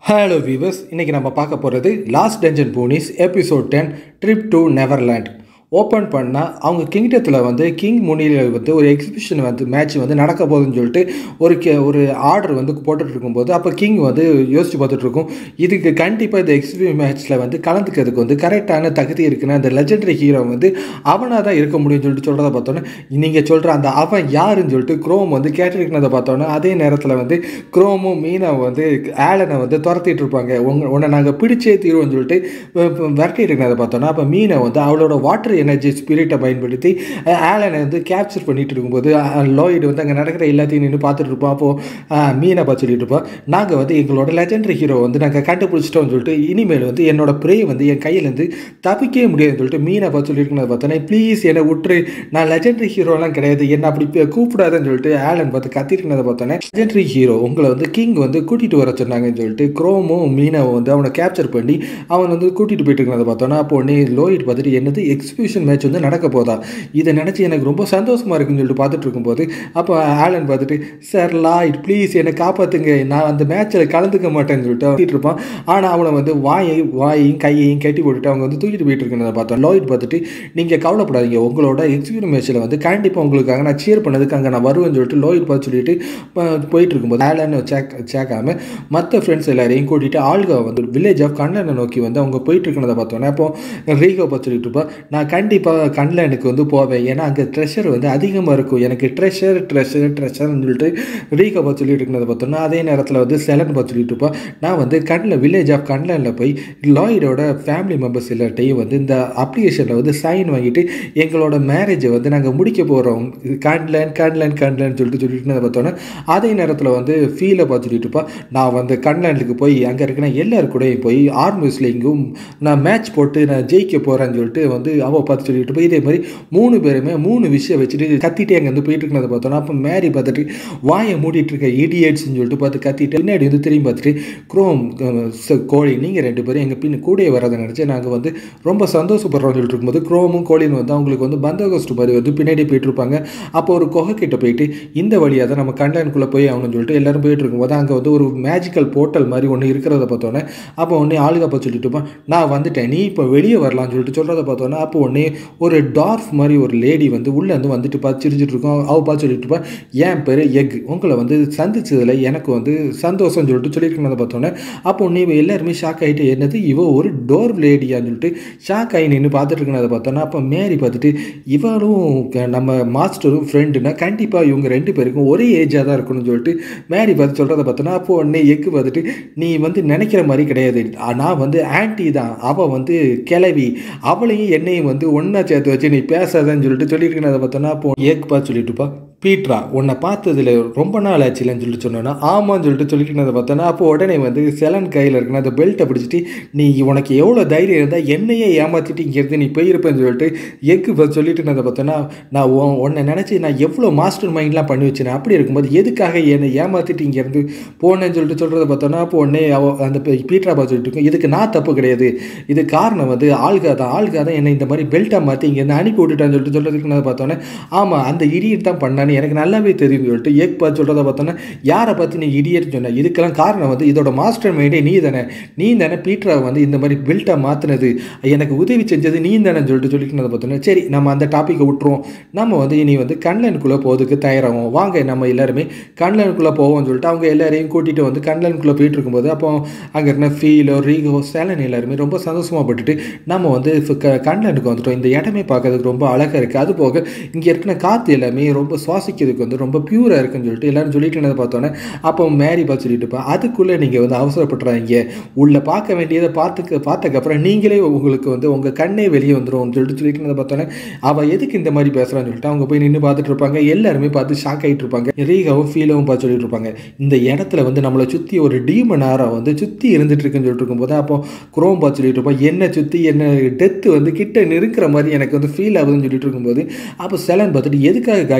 hello viewers இன்றைக்கி நம்ம பார்க்க போகிறது லாஸ்ட் டென்ஜன் பூனிஸ் episode ten trip to Neverland open பண்ணால் அவங்க கிங்டத்தில் வந்து கிங் முனியில் வந்து ஒரு எக்ஸிபிஷன் வந்து மேட்ச் வந்து நடக்க போகுதுன்னு சொல்லிட்டு ஒரு கே ஒரு ஆர்டர் வந்து போட்டுட்டு இருக்கும்போது அப்போ கிங் வந்து யோசிச்சு பார்த்துட்டு இருக்கும் இதுக்கு கண்டிப்பாக இந்த எக்ஸிபிஷன் மேட்ச்சில் வந்து கலந்துக்கிறதுக்கு வந்து கரெக்டான தகுதி இருக்குன்னா அந்த லெஜெண்டரி ஹீரோ வந்து அவனாக தான் இருக்க முடியும்னு சொல்லிட்டு சொல்கிறத பார்த்தோன்னே நீங்கள் சொல்கிற அந்த அவன் யாருன்னு சொல்லிட்டு குரோம் வந்து கேட்டிருக்கிறத பார்த்தோன்னே அதே நேரத்தில் வந்து குரோமும் மீனா வந்து ஆலனை வந்து துரத்திட்டு இருப்பாங்க உங்க உன்னை நாங்கள் பிடிச்சே தீர்வோம்னு சொல்லிட்டு விரட்டிட்டு இருக்கிறத பார்த்தோன்னா அப்போ மீனை வந்து அவளோட வாட்டர் எனர்ஜி ஸ்பிரிட்டை பயன்படுத்தி அஹ், ஆலனை வந்து கேப்சர் பண்ணிட்டு இருக்கும்போது அஹ், லாய்டு வந்து அங்கே நடக்கிற எல்லாத்தையும் நின்று பார்த்துட்டு இருப்போம் அப்போது மீனை பார்த்து சொல்லிட்டு இருப்போம் நாங்கள் வந்து எங்களோட லெஜெண்டரி ஹீரோ வந்து நாங்கள் கண்டுபிடிச்சிட்டோம்னு சொல்லிட்டு இனிமேல் வந்து என்னோட ப்ரே வந்து என் கையிலேருந்து தப்பிக்கவே முடியாதுன்னு சொல்லிட்டு மீனை பார்த்து சொல்லியிருக்கணும் பார்த்தோன்னே ப்ளீஸ் என்னை விட்டுரு நான் லெஜெண்டரி ஹீரோலாம் கிடையாது என்ன அப்படி பே- கூப்பிடாதன்னு சொல்லிட்டு ஆலன் பார்த்து கத்திருக்கிறத பார்த்தோன்னே லெஜெண்டரி ஹீரோ உங்களை வந்து கிங் வந்து கூட்டிகிட்டு வர சொன்னாங்கன்னு சொல்லிட்டு குரோமும் மீனாவை வந்து அவனை கேப்சர் பண்ணி அவன் வந்து கூட்டிகிட்டு போயிட்டு இருக்கிறத பார்த்தோன்னா அப்போ உடனே லோயிட் பார்த்துட்டு என்னது எக்ஸிபியூஷன் மேட்ச் வந்து நடக்க போதா இதை நினச்சி எனக்கு ரொம்ப சந்தோஷமாக இருக்குன்னு சொல்லிட்டு பார்த்துட்டு இருக்கும்போது அப்போ ஆலன் பார்த்துட்டு சார் லாய்ட் ப்ளீஸ் என்னை காப்பாற்றுங்க நான் அந்த மேட்ச்சில் கலந்துக்க மாட்டேன்னு சொல்லிட்டு அவன் இருப்பான் ஆனால் அவனை வந்து வாயை வாயையும் கையையும் கட்டி போட்டுட்டு அவங்க வந்து தூக்கிட்டு போயிட்டு இருக்கிறத பார்த்தோம் லாய்ட் பார்த்துட்டு நீங்கள் கவலைப்படாதீங்க உங்களோட எக்ஸிபியூஷன் மேட்ச்சில் வந்து கண்டிப்பாக உங்களுக்காக நான் சேர் பண்ணதுக்கு அங்கே நான் வருவேன்னு சொல்லிட்டு லோயிட் பார்த்து சொல்லிட்டு ப- போயிட்டு இருக்கும்போது ஆலன் சேக் சேக்காம மற்ற ஃப்ரெண்ட்ஸ் எல்லாரையும் கூட்டிட்டு ஆள்கா வந்து வில்லேஜ் ஆஃப் கண்லனை நோக்கி வந்து அவங்க போயிட்டு இருக்கிறத பார்த்தோன்னே அப்போ ரீகோ பார்த்து சொல்லிட்டு இருப்பா நான் கண்டிப்பாக கண்லனுக்கு வந்து போவேன் ஏன்னா அங்கே ட்ரெஷர் வந்து அதிகமாக இருக்கும் எனக்கு ட்ரெஷர் ட்ரெஷர் ட்ரெஷர்னு சொல்லிட்டு ரீகோ பார்த்து சொல்லிட்டு இருக்கிறத பார்த்தோன்னா அதே நேரத்தில் வந்து செலன் பார்த்து சொல்லிட்டு இருப்பா நான் வந்து கண்ணில் வில்லேஜ் ஆஃப் கண்லனில் போய் லாய்டோட ஃபேமிலி மெம்பர்ஸ் எல்லாட்டையும் வந்து இந்த அப்ளிகேஷனில் வந்து சைன் வாங்கிட்டு எங்களோட மேரேஜை வந்து நாங்கள் முடிக்க போகிறோம் கண்லன் கண்லன் கண்லன் சொல்லிட்டு சொல்லிட்டு இருந்ததை பார்த்தோன்னே அதே நேரத்தில் வந்து ஃபீலை பார்த்து சொல்லிட்டு இருப்பா நான் வந்து கண்லேண்டுக்கு போய் அங்கே இருக்கிற எல்லாரு கூடயும் போய் ஆர்மிஸ்லிங்கும் நான் மேட்ச் போட்டு நான் ஜெயிக்க போகிறேன்னு சொல்லிட்டு வந்து அவள் பார்த்து சொல்லிட்டு போய் இதே மாதிரி மூணு பேருமே மூணு விஷயம் வச்சுட்டு கத்திட்டே அங்கே வந்து போயிட்டு இருக்கிறத பார்த்தோன்னா அப்போ மேரி பார்த்துட்டு வாயை மூடிட்டு இருக்க இடியட்ஸ்னு சொல்லிட்டு பார்த்து கத்திட்டு பின்னாடி வந்து திரும்பி பார்த்துட்டு குரோம் அஹ், ச- கோழி நீங்கள் ரெண்டு பேரும் எங்கள் பின் கூடயே வரதை நினச்சி நாங்கள் வந்து ரொம்ப சந்தோஷப்படுறோம்னு சொல்லிட்டு இருக்கும்போது குரோமும் கோழின்னு வந்து அவங்களுக்கு வந்து பந்தோபஸ்து மாதிரி வந்து பின்னாடி போயிட்டு இருப்பாங்க அப்போ ஒரு குகை கிட்ட போயிட்டு இந்த வழியாக தான் நம்ம கண்லனுக்குள்ளே போய் ஆகணும்னு சொல்லிட்டு எல்லாரும் போயிட்டு இருக்கும்போது அங்கே வந்து ஒரு மேஜிக்கல் போர்ட்டல் மாதிரி ஒன்று இருக்கிறத பார்த்தோன்னே அப்போ உடனே ஆளுகப்பா சொல்லிட்டு இருப்பான் நான் வந்துட்டேன் நீ இப்போ வெளியே வரலாம்னு சொல்லிட்டு சொல்கிறத பார்த்தோன்னே அப்போ உடனே ஒரு டார்ஃப் மாதிரி ஒரு லேடி வந்து உள்ளே வந்து வந்துட்டு பார்த்து சிரிச்சிட்டு இருக்கோம் அவ பார்த்து சொல்லிட்டு இருப்பா என் பேர் எக் உங்களை வந்து சந்திச்சதில் எனக்கு வந்து சந்தோஷம்னு சொல்லிட்டு சொல்லியிருக்கணும் பார்த்தோன்னே அப்போ உடனே இவ எல்லாருமே ஷாக் ஆகிட்டு என்னது இவ ஒரு டோர் லேடியான்னு சொல்லிட்டு ஷாக் ஆகி நின்று பார்த்துட்டு இருக்கனதை பார்த்தோன்னா அப்போ மேரி பார்த்துட்டு இவளும் க- நம்ம மாஸ்டரும் ஃப்ரெண்டுனா கண்டிப்பாக இவங்க ரெண்டு பேருக்கும் ஒரே ஏஜாக தான் இருக்கணும்னு சொல்லிட்டு மேரி பார்த்து சொல்கிறத பார்த்தோன்னா அப்போ உடனே எக்கு பார்த்துட்டு நீ வந்து நினைக்கிற மாதிரி கிடையாது நான் வந்து ஆன்ட்டி தான் அவள் வந்து கிளவி அவளையும் என்னையும் வந்து ஒன்றா சேர்த்து வச்சு நீ பேசாதன்னு சொல்லிட்டு சொல்லியிருக்கேன் பார்த்தோன்னா அப்போ எக் பார்த்து சொல்லிட்டு இருப்பா பீட்ரா உன்னை பார்த்ததுல ரொம்ப நாள் ஆச்சுலன்னு சொல்லிட்டு சொன்னோன்னா ஆமான்னு சொல்லிட்டு சொல்லிட்டு பார்த்தோன்னா அப்போ உடனே வந்து செலன் கையில் இருக்குன்னா அந்த பெல்ட்டை பிடிச்சிட்டு நீ உனக்கு எவ்வளோ தைரியம் இருந்தால் என்னையே ஏமாற்றிட்டு இங்கேருந்து நீ போயிருப்பேன்னு சொல்லிட்டு எக்கு இப்போ சொல்லிட்டு இருந்ததை பார்த்தோன்னா நான் உன் உன்னை நினச்சி நான் எவ்வளோ மாஸ்டர் மைண்ட்லாம் பண்ணி வச்சேன் அப்படி இருக்கும்போது எதுக்காக என்னை ஏமாற்றிட்டு இங்கேருந்து போனேன்னு சொல்லிட்டு சொல்கிறத பார்த்தோன்னா அப்போ உடனே அவ அந்த பீ- பீட்ரா பார்த்து சொல்லிட்டு இருக்கும் இதுக்கு நான் தப்பு கிடையாது இது காரணம் வந்து ஆள்கா தான் ஆள்கா தான் என்னை இந்த மாதிரி பெல்ட்டாக மாற்றி இங்கேருந்து அனுப்பி விட்டுட்டான்னு சொல்லிட்டு சொல்கிறதுக்கு நான் பார்த்தோன்னே ஆமாம் அந்த இடியட் தான் பண்ணான்னு எனக்கு நல்லாவே தெரியும் சொல்லிட்டு ஏக் பார்த்து சொல்கிறத பார்த்தோன்னா யாரை பார்த்து நீ இடியட் சொன்ன இதுக்கெல்லாம் காரணம் வந்து இதோட மாஸ்டர் மைண்டே நீ தானே நீ தானே பீட்ரா வந்து இந்த மாதிரி பெல்ட்டாக மாற்றினது எனக்கு உதவி செஞ்சது நீ தானே சொல்லிட்டு சொல்லிட்டு பார்த்தோன்னே சரி நம்ம அந்த டாப்பிக்கை விட்டுருவோம் நம்ம வந்து இனி வந்து கண்லனுக்குள்ளே போகிறதுக்கு தயாராகும் வாங்க நம்ம எல்லாருமே கண்லனுக்குள்ளே போவோம்னு சொல்லிட்டு அவங்க எல்லாரையும் கூட்டிகிட்டு வந்து கண்லனுக்குள்ளே போயிட்டு இருக்கும்போது அப்போ அங்கே இருந்த ஃபீலோ ரீகோ சேலன் எல்லாருமே ரொம்ப சந்தோஷமாக பட்டுட்டு நம்ம வந்து இப்ப க கண்லனுக்கு வந்துட்டோம் இந்த இடமே பார்க்கறதுக்கு ரொம்ப அழகாக இருக்குது அது போக இங்கே இருக்கிற காற்று எல்லாமே ரொம்ப சுவாசிக்கிறதுக்கு வந்து ரொம்ப பியூராக இருக்குன்னு சொல்லிட்டு எல்லாரும் சொல்லிட்டு இருந்ததை பார்த்தோன்னே அப்போ மேரி பார்த்து சொல்லிட்டு இருப்பா அதுக்குள்ளே நீங்கள் வந்து அவசரப்படுறாங்க உள்ள பார்க்க வேண்டியதை பார்த்துக்க பார்த்தக்கப்புறம் நீங்களே உங்களுக்கு வந்து உங்கள் கண்ணே வெளியே வந்துடும் சொல்லிட்டு சொல்லிட்டு இருந்ததை பார்த்தோன்னே அவள் எதுக்கு இந்த மாதிரி பேசுகிறான்னு சொல்லிட்டு அவங்க போய் நின்று பார்த்துட்டு இருப்பாங்க எல்லாருமே பார்த்து ஷாக் ஆகிட்டு இருப்பாங்க ரீகாவும் ஃபீலாவும் பார்த்து சொல்லிட்டு இருப்பாங்க இந்த இடத்துல வந்து நம்மளை சுற்றி ஒரு டீமன் ஆரம் வந்து சுற்றி இருந்துட்டு இருக்குன்னு சொல்லிட்டு இருக்கும்போது அப்போ குரோம் பார்த்து சொல்லிட்டு இருப்போம் என்ன சுற்றி என்ன டெத்து வந்து கிட்ட நெருக்கிற மாதிரி எனக்கு வந்து ஃபீல் ஆகுதுன்னு சொல்லிட்டு இருக்கும்போது அப்போ செலன் பார்த்துட்டு எதுக்காக காய்ச்சி நீங்கள் வந்து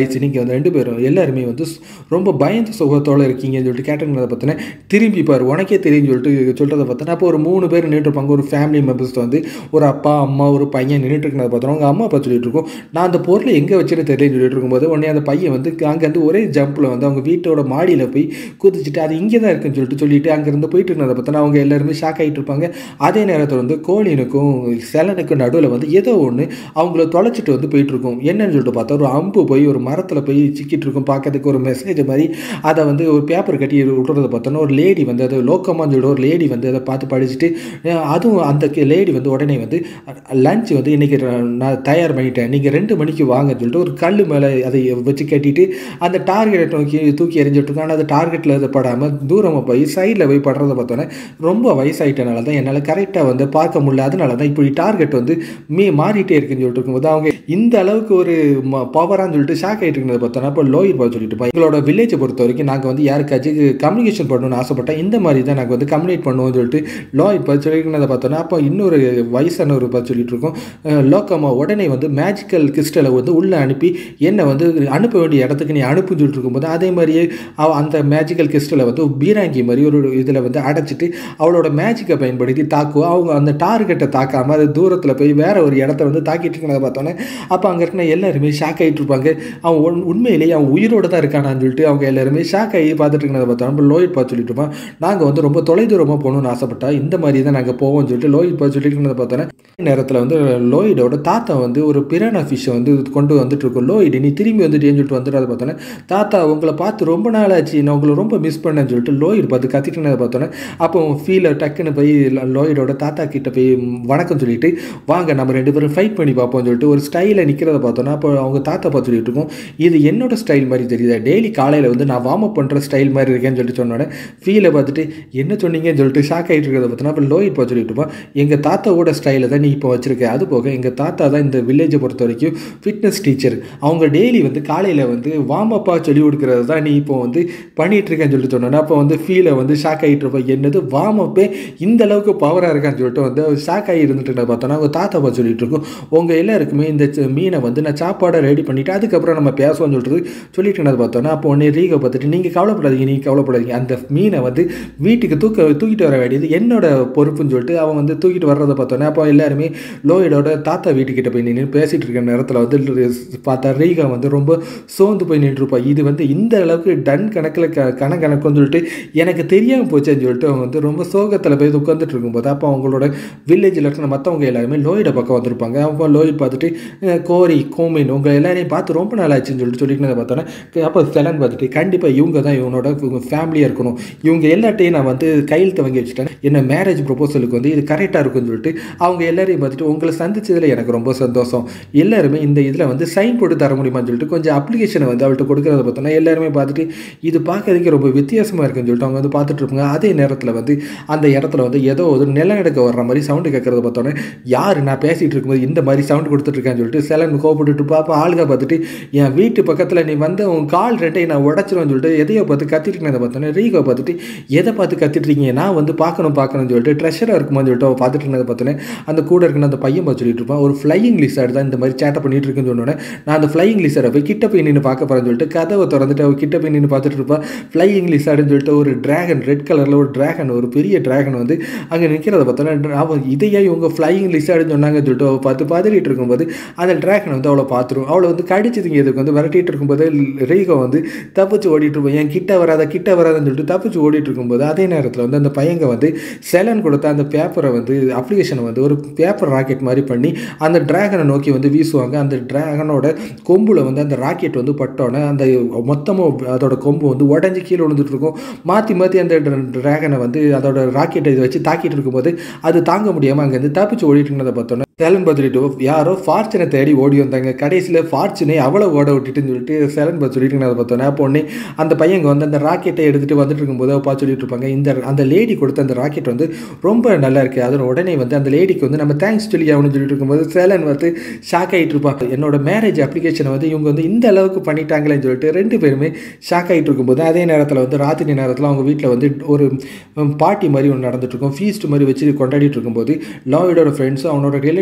அந்த ரெண்டு பேரும் எல்லாருமே வந்து ஸ்- ரொம்ப பயந்து சுகத்தோடு இருக்கீங்கன்னு சொல்லிட்டு கேட்டங்கிறத பார்த்தோன்னே திரும்பி பாரு உனக்கே தெரியும்னு சொல்லிட்டு சொல்கிறத பார்த்தோன்னா அப்போ ஒரு மூணு பேர் நின்றுருப்பாங்க ஒரு ஃபேமிலி மெம்பர்ஸ் வந்து ஒரு அப்பா அம்மா ஒரு பையன் நின்றுட்டு இருக்கிறத பார்த்தோன்னா அவங்க அம்மா அப்பா சொல்லிட்டு இருக்கோம் நான் அந்த பொருளை எங்கே வச்சுன்னு தெரியலன்னு சொல்லிட்டு இருக்கும்போது உடனே அந்த பையன் வந்து அங்கேருந்து ஒரே ஜம்பில் வந்து அவங்க வீட்டோட மாடியில் போய் குதிச்சுட்டு அது இங்கே தான் இருக்குன்னு சொல்லிட்டு சொல்லிட்டு அங்கேருந்து போயிட்டு இருந்ததை பார்த்தோன்னா அவங்க எல்லாருமே ஷாக் ஆகிட்டு இருப்பாங்க அதே நேரத்தில் வந்து கோழினுக்கும் செலனுக்கும் நடுவில் வந்து ஏதோ ஒன்று அவங்கள தொலைச்சிட்டு வந்து போயிட்டு இருக்கும் என்னன்னு சொல்லிட்டு பார்த்தா ஒரு அம்பு போய் ஒரு மரத்தில் போய் சிக்கிட்டு இருக்கும் பார்க்கறதுக்கு ஒரு மெசேஜ் மாதிரி அதை வந்து ஒரு பேப்பர் கட்டி விட்றத பார்த்தோன்னா ஒரு லேடி வந்து அது லோக்கமான்னு சொல்லிட்டு ஒரு லேடி வந்து அதை பார்த்து படிச்சுட்டு அஹ் அதுவும் அந்த லேடி வந்து உடனே வந்து லஞ்ச் வந்து இன்றைக்கி நான் தயார் பண்ணிட்டேன் நீங்கள் ரெண்டு மணிக்கு வாங்கன்னு சொல்லிட்டு ஒரு கல் மேலே அதை வச்சு கட்டிட்டு அந்த டார்கெட்டை நோக்கி தூக்கி எறிஞ்சிட்டு இருக்காங்க ஆனால் அது டார்கெட்டில் அது படாமல் தூரமாக போய் சைடில் போய் படுறத பார்த்தோன்னே ரொம்ப வயசாயிட்டனால தான் என்னால் கரெக்டாக வந்து பார்க்க முடியல அதனால தான் இப்படி டார்கெட் வந்து மீ மாறிட்டே இருக்குன்னு சொல்லிட்டு இருக்கும்போது அவங்க இந்த அளவுக்கு ஒரு பவரான்னு சொல்லிட்டு ஷாக் ஆகிட்டு இருக்கிறத பார்த்தோன்னா இப்போ லோயர் பாய் சொல்லிட்டு இருப்போம் எங்களோட வில்லேஜை பொறுத்த வரைக்கும் நாங்கள் வந்து யாருக்காச்சும் கம்யூனிகேஷன் பண்ணணும்னு ஆசைப்பட்டேன் இந்த மாதிரி தான் நாங்கள் வந்து கம்யூனிகேட் பண்ணுவோம்னு சொல்லிட்டு லோயர் பாய் சொல்லியிருக்கிறத பார்த்தோன்னா அப்போ இன்னொரு வயசான ஒரு பாய் சொல்லிட்டு இருக்கோம் அஹ் லோக்கமா உடனே வந்து மேஜிக்கல் கிறிஸ்டலை வந்து உள்ளே அனுப்பி என்னை வந்து அனுப்ப வேண்டிய இடத்துக்கு நீ அனுப்புன்னு சொல்லிட்டு இருக்கும்போது அதே மாதிரியே அவ அந்த மேஜிக்கல் கிறிஸ்டலை வந்து பீராங்கி மாதிரி ஒரு இதில் வந்து அடைச்சிட்டு அவளோட மேஜிக்கை பயன்படுத்தி தாக்குவோம் அவங்க அந்த டார்கெட்டை தாக்காமல் அது தூரத்தில் போய் வேற ஒரு இடத்த வந்து தாக்கிட்டு இருக்கிறத பார்த்தோன்னே அப்போ அங்கே இருக்கிற எல்லாருமே ஷாக் ஆகிட்டு இருப்பாங்க அவன் உண்- உண்மையிலேயே அவன் உயிரோட தான் இருக்கானான்னு சொல்லிட்டு அவங்க எல்லாருமே ஷாக் ஆகி பார்த்துட்டு இருக்கிறத பார்த்தோம் நம்ம லோயிட் பார்த்து சொல்லிட்டு இருப்பான் நாங்கள் வந்து ரொம்ப தொலைதூரமாக போகணும்னு ஆசைப்பட்டா இந்த மாதிரி தான் நாங்கள் போவோம்னு சொல்லிட்டு லோயிட் பார்த்து சொல்லிட்டு இருக்கிறத பார்த்தோன்னே நேரத்தில் வந்து லோயிடோட தாத்தா வந்து ஒரு பிரானா ஃபிஷ்ஷை வந்து கொண்டு வந்துட்டு இருக்கோம் லோயிடு நீ திரும்பி வந்துட்டேன்னு சொல்லிட்டு வந்துட்டு அதை பார்த்தோன்னே தாத்தா உங்களை பார்த்து ரொம்ப நாள் ஆச்சு நான் உங்களை ரொம்ப மிஸ் பண்ணேன்னு சொல்லிட்டு லோயிட் பார்த்து கத்திட்டு இருந்ததை பார்த்தோன்னே அப்போ ஃபீலை டக்குன்னு போய் ல- லோயிடோட தாத்தா கிட்ட போய் வணக்கம் சொல்லிட்டு வாங்க நம்ம ரெண்டு பேரும் ஃபைட் பண்ணி பார்ப்போம்னு சொல்லிட்டு ஒரு ஸ்டைலில் நிற்கிறத பார்த்தோன்னா அப்போ அவங்க தாத்தா பார்த்து சொல்லிட்டு இருக்கோம் இது என்னோட ஸ்டைல் மாதிரி தெரியுதா டெய்லி காலையில் வந்து நான் வார்ம் அப் பண்ணுற ஸ்டைல் மாதிரி இருக்கேன்னு சொல்லிட்டு சொன்னோன்னே ஃபீலை பார்த்துட்டு என்ன சொன்னீங்கன்னு சொல்லிட்டு ஷாக் ஆகிட்டு இருக்கிறத பார்த்தோன்னா அப்போ லோயிட் பார்த்து சொல்லிட்டு இருப்பான் எங்கள் தாத்தாவோட ஸ்டைலை தான் நீ இப்போ வச்சிருக்க அது போக எங்கள் தாத்தா தான் இந்த வில்லேஜை பொறுத்த வரைக்கும் ஃபிட்னஸ் டீச்சர் அவங்க டெய்லி வந்து காலையில் வந்து வார்ம் அப்பாக சொல்லி கொடுக்குறது தான் நீ இப்போ வந்து பண்ணிட்டு இருக்கேன்னு சொல்லிட்டு சொன்னோன்னே அப்போ வந்து ஃபீலை வந்து ஷாக் ஆகிட்டு இருப்போம் என்னது வார்ம் அப்பே இந்த அளவுக்கு பவராக இருக்கான்னு சொல்லிட்டு வந்து ஷாக் ஆகி இருந்துட்டு இருந்ததை பார்த்தோன்னா அவங்க தாத்தா பார்த்து சொல்லிட்டு இருக்கோம் உங்கள் எல்லாருக்குமே இந்த ச- மீனை வந்து நான் சாப்பாடை ரெடி பண்ணிவிட்டு அதுக்கப்புறம் நம்ம பேசுவோம்னு சொல்லிட்டு சொல்லிட்டு இருந்ததை பார்த்தோன்னா அப்போ உடனே ரீகை பார்த்துட்டு நீங்கள் கவலைப்படாதீங்க நீங்கள் கவலைப்படாதீங்க அந்த மீனை வந்து வீட்டுக்கு தூக்க தூக்கிட்டு வர வேண்டியது என்னோட பொறுப்புன்னு சொல்லிட்டு அவன் வந்து தூக்கிட்டு வர்றதை பார்த்தோன்னே அப்போ எல்லாருமே லோயிடோட தாத்தா வீட்டுக்கிட்ட போய் நின்று பேசிகிட்டு இருக்க நேரத்தில் வந்து பார்த்தா ரீகா வந்து ரொம்ப சோர்ந்து போய் நின்றுருப்பா இது வந்து இந்த அளவுக்கு டன் கணக்கில் க கணக்கு கணக்குன்னு சொல்லிட்டு எனக்கு தெரியாமல் போச்சேன்னு சொல்லிட்டு அவங்க வந்து ரொம்ப சோகத்தில் போய் உட்காந்துட்டு இருக்கும்போது அப்போ அவங்களோட வில்லேஜில் இருக்கிற மற்றவங்க எல்லாருமே லோயிட பக்கம் வந்திருப்பாங்க அவங்க லோயிட் பார்த்துட்டு அஹ், கோரி கோமின் உங்கள் எல்லாரையும் பார்த்து ரொம்ப நாள் ஆச்சுன்னு சொல்லிட்டு சொல்லிட்டு பார்த்தோன்னே அப்போ செலன் பார்த்துட்டு கண்டிப்பாக இவங்க தான் இவனோட ஃபேமிலியாக இருக்கணும் இவங்க எல்லாட்டையும் நான் வந்து கையெழுத்து வாங்கி வச்சுட்டேன் என்ன மேரேஜ் ப்ரொபோசலுக்கு வந்து இது கரெக்டாக இருக்கும்னு சொல்லிட்டு அவங்க எல்லாரையும் பார்த்துட்டு உங்களை சந்திச்சதுல எனக்கு ரொம்ப சந்தோஷம் எல்லாருமே இந்த இதில் வந்து சைன் போட்டு தர முடியுமான்னு சொல்லிட்டு கொஞ்சம் அப்ளிகேஷனை வந்து அவள்கிட்ட கொடுக்கறத பார்த்தோன்னா எல்லாருமே பார்த்துட்டு இது பார்க்கறதுக்கு ரொம்ப வித்தியாசமாக இருக்குன்னு சொல்லிட்டு அவங்க வந்து பார்த்துட்டு இருப்பாங்க அதே நேரத்தில் வந்து அந்த இடத்துல வந்து ஏதோ ஒரு நிலநடுக்க வர்ற மாதிரி சவுண்டு கேட்கறத பார்த்தோன்னே யார் நான் பேசிகிட்டு இருக்கும்போது இந்த மாதிரி சவுண்டு கொடுத்துட்ருக்கேன்னு சொல்லிட்டு செலன் கோவப்பட்டுட்டு பார்ப்பா ஆளுக பார்த்துட்டு என் வீட்டு பக்கத்தில் நீ வந்து உன் கால் ரெண்டையும் நான் உடச்சிருவேன்னு சொல்லிட்டு எதையோ பார்த்து கத்திட்டு இருந்ததை பார்த்தோன்னே ரீகோ பார்த்துட்டு எதை பார்த்து கத்திட்டு இருக்கீங்க நான் வந்து பார்க்கணும் பார்க்கணும்னு சொல்லிட்டு ட்ரெஷராக இருக்குமான்னு சொல்லிட்டு அவள் பார்த்துட்டு இருந்ததை பார்த்தோன்னே அந்த கூட இருக்கிற அந்த பையன் பார்த்து சொல்லிட்டு இருப்பான் ஒரு ஃப்ளையிங் லிசார்டு தான் இந்த மாதிரி சேட்டை பண்ணிட்டு இருக்குன்னு சொன்னோன்னே நான் அந்த ஃப்ளையிங் லிசாரை போய் கிட்ட போய் நின்று பார்க்க போகிறேன்னு சொல்லிட்டு கதவை திறந்துட்டு அவள் கிட்ட போய் நின்று பார்த்துட்டு இருப்பா ஃப்ளையிங் லிசார்டுன்னு சொல்லிட்டு ஒரு டிராகன் ரெட் கலரில் ஒரு டிராகன் ஒரு பெரிய டிராகன் வந்து அங்கே நிற்கிறத பார்த்தோன்னா அவன் இதையா இவங்க ஃப்ளையிங் லிசார்டுன்னு சொன்னாங்கன்னு சொல்லிட்டு அவள் பார்த்து பதறிட்டு இருக்கும்போது அந்த டிராகன் வந்து அவளை பார்த்துரும் அவளை வந்து கடிச்சதுங்க இதுக்கு வந்து விரட்டிட்டு இருக்கும்போது ரீகோ வந்து தப்பிச்சு ஓடிட்டு இருப்போம் என் கிட்ட வராத கிட்ட வராதுன்னு சொல்லிட்டு தப்பிச்சு ஓடிட்டு இருக்கும்போது அதே நேரத்தில் வந்து அந்த பையங்க வந்து செலன் கொடுத்த அந்த பேப்பரை வந்து அப்ளிகேஷனை வந்து ஒரு பேப்பர் ராக்கெட் மாதிரி பண்ணி அந்த டிராகனை நோக்கி வந்து வீசுவாங்க அந்த டிராகனோட கொம்புல வந்து அந்த ராக்கெட் வந்து பட்டோன்னே அந்த மொத்தமும் அதோட கொம்பு வந்து உடஞ்சி கீழே விழுந்துட்டு இருக்கும் மாற்றி மாற்றி அந்த டிராகனை வந்து அதோட ராக்கெட்டை இதை வச்சு தாக்கிட்டு இருக்கும்போது அது தாங்க முடியாமல் அங்கேருந்து தப்பிச்சு ஓடிட்டு இருந்ததை பார்த்தோன்னே சேலன் பார்த்துட்டு யாரோ ஃபார்ச்சுனை தேடி ஓடி வந்தாங்க கடைசியில் ஃபார்ச்சுனை அவ்வளோ ஓட விட்டுட்டுன்னு சொல்லிட்டு சேலன் பார்த்து சொல்லிட்டு அதை பார்த்தோன்னே அப்போ உடனே அந்த பையங்க வந்து அந்த ராக்கெட்டை எடுத்துகிட்டு வந்துட்டு இருக்கும்போது அவ பார்த்து சொல்லிட்டு இருப்பாங்க இந்த அந்த லேடி கொடுத்த அந்த ராக்கெட் வந்து ரொம்ப நல்லா இருக்குது அதன் உடனே வந்து அந்த லேடிக்கு வந்து நம்ம தேங்க்ஸ் சொல்லி ஆகணும்னு சொல்லிட்டு இருக்கும்போது சேலன் வந்து ஷாக் ஆகிட்டு இருப்பாங்க என்னோட மேரேஜ் அப்ளிகேஷனை வந்து இவங்க வந்து இந்த அளவுக்கு பண்ணிட்டாங்களேன்னு சொல்லிட்டு ரெண்டு பேருமே ஷாக் ஆகிட்டு இருக்கும்போது அதே நேரத்தில் வந்து ராத்திரி நேரத்தில் அவங்க வீட்டில் வந்து ஒரு பார்ட்டி மாதிரி ஒன்று நடந்துட்டு இருக்கும் ஃபீஸ்ட் மாதிரி வச்சு கொண்டாடிட்டு இருக்கும்போது லாயோட ஃப்ரெண்ட்ஸும் அவனோட ரிலேட்டிவ்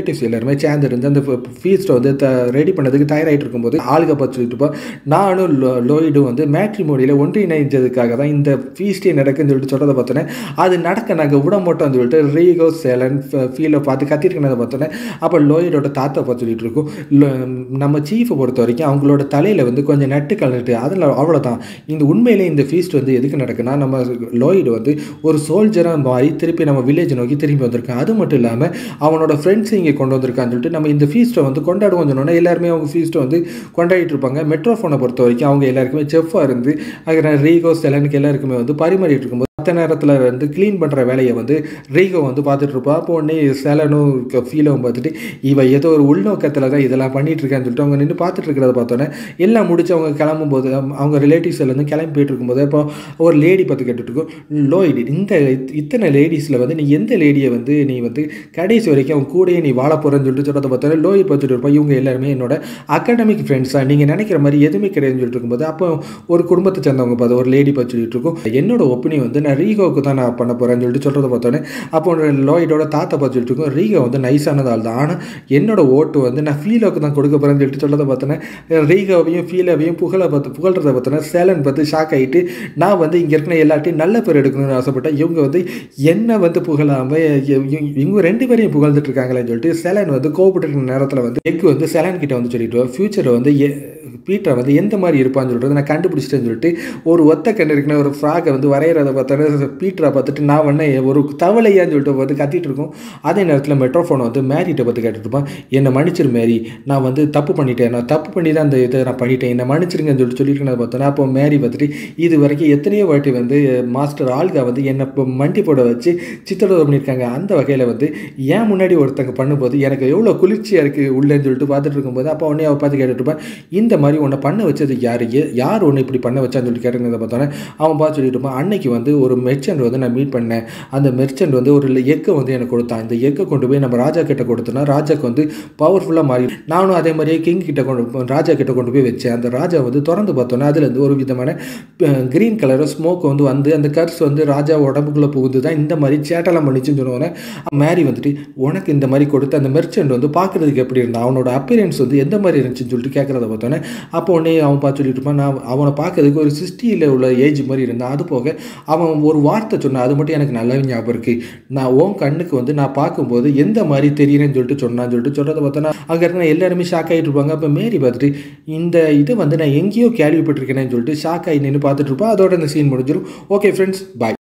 ரிலேட்டிவ்ஸ் எல்லாருமே சேர்ந்து இருந்து அந்த ஃபீஸ்ட்டை வந்து த ரெடி பண்ணதுக்கு தயாராகிட்டு இருக்கும்போது ஆளுக பார்த்து சொல்லிட்டு இருப்போம் நானும் லோ லோயிடும் வந்து மேட்ரிமோனியில் ஒன்றிணைஞ்சதுக்காக தான் இந்த ஃபீஸ்டே நடக்குன்னு சொல்லிட்டு சொல்கிறத பார்த்தோன்னே அது நடக்க நாங்கள் விட மாட்டோம்னு சொல்லிட்டு ரீகோ சேலன் ஃபீலை பார்த்து கத்திருக்கனதை பார்த்தோன்னே அப்போ லோயிடோட தாத்தா பார்த்து சொல்லிட்டு இருக்கோம் லோ- நம்ம சீஃபை பொறுத்த வரைக்கும் அவங்களோட தலையில் வந்து கொஞ்சம் நட்டு கலந்துட்டு அதில் அவ்வளோதான் இந்த உண்மையிலே இந்த ஃபீஸ்ட் வந்து எதுக்கு நடக்குன்னா நம்ம லோயிடு வந்து ஒரு சோல்ஜராக மாறி திருப்பி நம்ம வில்லேஜ் நோக்கி திரும்பி வந்திருக்கான் அது மட்டும் இல்லாமல் அவனோட ஃப்ரெண்ட்ஸ் இங்கே கொண்டு வந்திருக்கான்னு சொல்லிட்டு நம்ம இந்த ஃபீஸ்ட்டை வந்து கொண்டாடுவோம் சொன்னோன்னா எல்லாருமே அவங்க ஃபீஸ்ட்டை வந்து கொண்டாடிட்டு இருப்பாங்க மெட்ரோஃபோனை பொறுத்த வரைக்கும் அவங்க எல்லாருக்குமே செஃப்பாக இருந்து அதுக்கு ரீகோ செலனுக்கு எல்லாருக்குமே வந்து பரிமாறிட்டு இருக்கும்போது மற்ற நேரத்தில் வந்து க்ளீன் பண்ணுற வேலையை வந்து ரீகோ வந்து பார்த்துட்டு இருப்பா அப்போ உடனே சேலனும் ஃபீலும் பார்த்துட்டு இவ ஏதோ ஒரு உள்நோக்கத்தில் தான் இதெல்லாம் பண்ணிட்டு இருக்கான்னு சொல்லிட்டு அவங்க நின்று பார்த்துட்டு இருக்கிறத பார்த்தோன்னே எல்லாம் முடிச்சு அவங்க கிளம்பும்போது அவங்க- அவங்க ரிலேட்டிவ்ஸ் எல்லாம் வந்து கிளம்பி போயிட்டு இருக்கும்போது அப்போ ஒரு லேடி பார்த்து கேட்டுட்டு இருக்கோம் லோயிடி இந்த இத்- இத்தனை லேடிஸில் வந்து நீ எந்த லேடியை வந்து நீ வந்து கடைசி வரைக்கும் அவங்க கூடயே நீ வாழ போகிறேன்னு சொல்லிட்டு சொல்கிறத பார்த்தோன்னே லோயிட் பார்த்துட்டு இருப்போம் இவங்க எல்லாருமே என்னோட அகாடமிக் ஃப்ரெண்ட்ஸாக நீங்கள் நினைக்கிற மாதிரி எதுவுமே கிடையாதுன்னு சொல்லிட்டு இருக்கும்போது அப்போ ஒரு குடும்பத்தை சேர்ந்தவங்க பார்த்து ஒரு லேடி பார்த்து சொல்லிட்டு இருக்கோம் என்னோட ஒப்பீனியன் வந்து நான் ரீகோவுக்கு தான் நான் பண்ண போகிறேன்னு சொல்லிட்டு சொல்கிறத பார்த்தோன்னே அப்போ லோயிடோட தாத்தா பார்த்து சொல்லிட்டு இருக்கோம் ரீகோ வந்து நைஸானது ஆள் தான் ஆனால் என்னோட ஓட்டு வந்து நான் ஃபீலோக்கு தான் கொடுக்க போகிறேன்னு சொல்லிட்டு சொல்கிறத பார்த்தோன்னே ரீகோவையும் ஃபீலாவையும் புகழை பார்த்து புகழ்றத பார்த்தோன்னே சேலன் பார்த்து ஷாக் ஆகிட்டு நான் வந்து இங்கே இருக்கிற எல்லாத்தையும் நல்ல பேர் எடுக்கணும்னு ஆசைப்பட்டேன் இவங்க வந்து என்ன வந்து புகழாமல் இவங்க ரெண்டு பேரையும் புகழ்ந்துட்டு இருக்காங்களேன்னு சொல்லிட்டு சேலன் வந்து கோபப்பட்டு இருக்கிற நேரத்தில் வந்து எக் வந்து சேலன் கிட்ட வந்து சொல்லிட்டு ஃபியூச்சரை வந்து எ- பீட்டரை வந்து எந்த மாதிரி இருப்பான்னு சொல்லிட்டு நான் கண்டுபிடிச்சிட்டேன்னு சொல்லிட்டு ஒரு ஒத்த கண்ணு இருக்குன்னு ஒரு ஃப்ராகை வந்து வரைகிறத பார்த்தோன்னே பீட்டரை பார்த்துட்டு நான் வந்து ஒரு தவளையான்னு சொல்லிட்டு வந்து கத்திட்டு இருக்கோம் அதே நேரத்தில் மெட்ரோஃபோனை வந்து மேரிட்ட பார்த்து கேட்டுட்டு இருப்பான் என்னை மன்னிச்சிரு மேரி நான் வந்து தப்பு பண்ணிட்டேன் நான் தப்பு பண்ணி தான் அந்த இதை நான் பண்ணிட்டேன் என்னை மன்னிச்சிருங்கன்னு சொல்லிட்டு சொல்லியிருக்கேன் பார்த்தோன்னா அப்போ மேரி பார்த்துட்டு இது வரைக்கும் எத்தனையோ வாட்டி வந்து மாஸ்டர் ஆல்கா வந்து என்னை இப்போ மண்டி போட வச்சு சித்திரவதை பண்ணியிருக்காங்க அந்த வகையில் வந்து ஏன் முன்னாடி ஒருத்தங்க பண்ணும்போது எனக்கு எவ்வளோ குளிர்ச்சியாக இருக்குது உள்ளேன்னு சொல்லிட்டு பார்த்துட்டு இருக்கும்போது அப்போ உடனே அவள் பார்த்து கேட்டுட்டு இருப்பான் இந்த மாதிரி உன்னை பண்ண வச்சது யார் ஏ- யார் ஒன்று இப்படி பண்ண வச்சான்னு சொல்லிட்டு கேட்டுருந்ததை பார்த்தோன்னே அவன் பார்த்து சொல்லிட்டு இருப்பான் அன்னைக்கு வந்து ஒரு மெர்ச்சன்ட் வந்து நான் மீட் பண்ணேன் அந்த மெர்ச்சன்ட் வந்து ஒரு எக்கை வந்து எனக்கு கொடுத்தான் இந்த எக்கை கொண்டு போய் நம்ம ராஜா கிட்ட கொடுத்தோன்னா ராஜாக்கு வந்து பவர்ஃபுல்லாக மாறி நானும் அதே மாதிரியே கிங் கிட்ட கொண்டு போ- ராஜா கிட்ட கொண்டு போய் வச்சேன் அந்த ராஜா வந்து திறந்து பார்த்தோன்னா அதுலேருந்து ஒரு விதமான க்ரீன் கலர் ஸ்மோக் வந்து வந்து அந்த கர்ஸ் வந்து ராஜா உடம்புக்குள்ளே புகுந்து தான் இந்த மாதிரி சேட்டெல்லாம் பண்ணிச்சுன்னு சொன்னோன்னே மேரி வந்துட்டு உனக்கு இந்த மாதிரி கொடுத்து அந்த மெர்ச்சன்ட் வந்து பார்க்குறதுக்கு எப்படி இருந்தான் அவனோட அப்பியரன்ஸ் வந்து எந்த மாதிரி இருந்துச்சுன்னு சொல்லிட்டு கேட்குறத பார்த்தோன்னே அப்போ உடனே அவன் பார்த்து சொல்லிட்டு இருப்பான் நான் அவனை பார்க்கறதுக்கு ஒரு சிக்ஸ்டியில் உள்ள ஏஜ் மாதிரி இருந்தான் அது போக அவன் ஒரு வார்த்தை சொன்னான் அது மட்டும் எனக்கு நல்லாவே ஞாபகம் இருக்குது நான் உன் கண்ணுக்கு வந்து நான் பார்க்கும்போது எந்த மாதிரி தெரியுறேன்னு சொல்லிட்டு சொன்னான்னு சொல்லிட்டு சொல்கிறத பார்த்தோன்னா அங்கே இருக்கிற எல்லாருமே ஷாக் ஆகிட்டு இருப்பாங்க அப்போ மேரி பார்த்துட்டு இந்த இதை வந்து நான் எங்கேயோ கேள்விப்பட்டிருக்கேனேன்னு சொல்லிட்டு ஷாக் ஆகி நின்று பார்த்துட்டு இருப்பா அதோட இந்த சீன் முடிஞ்சிடும் ஓகே ஃப்ரெண்ட்ஸ் பாய்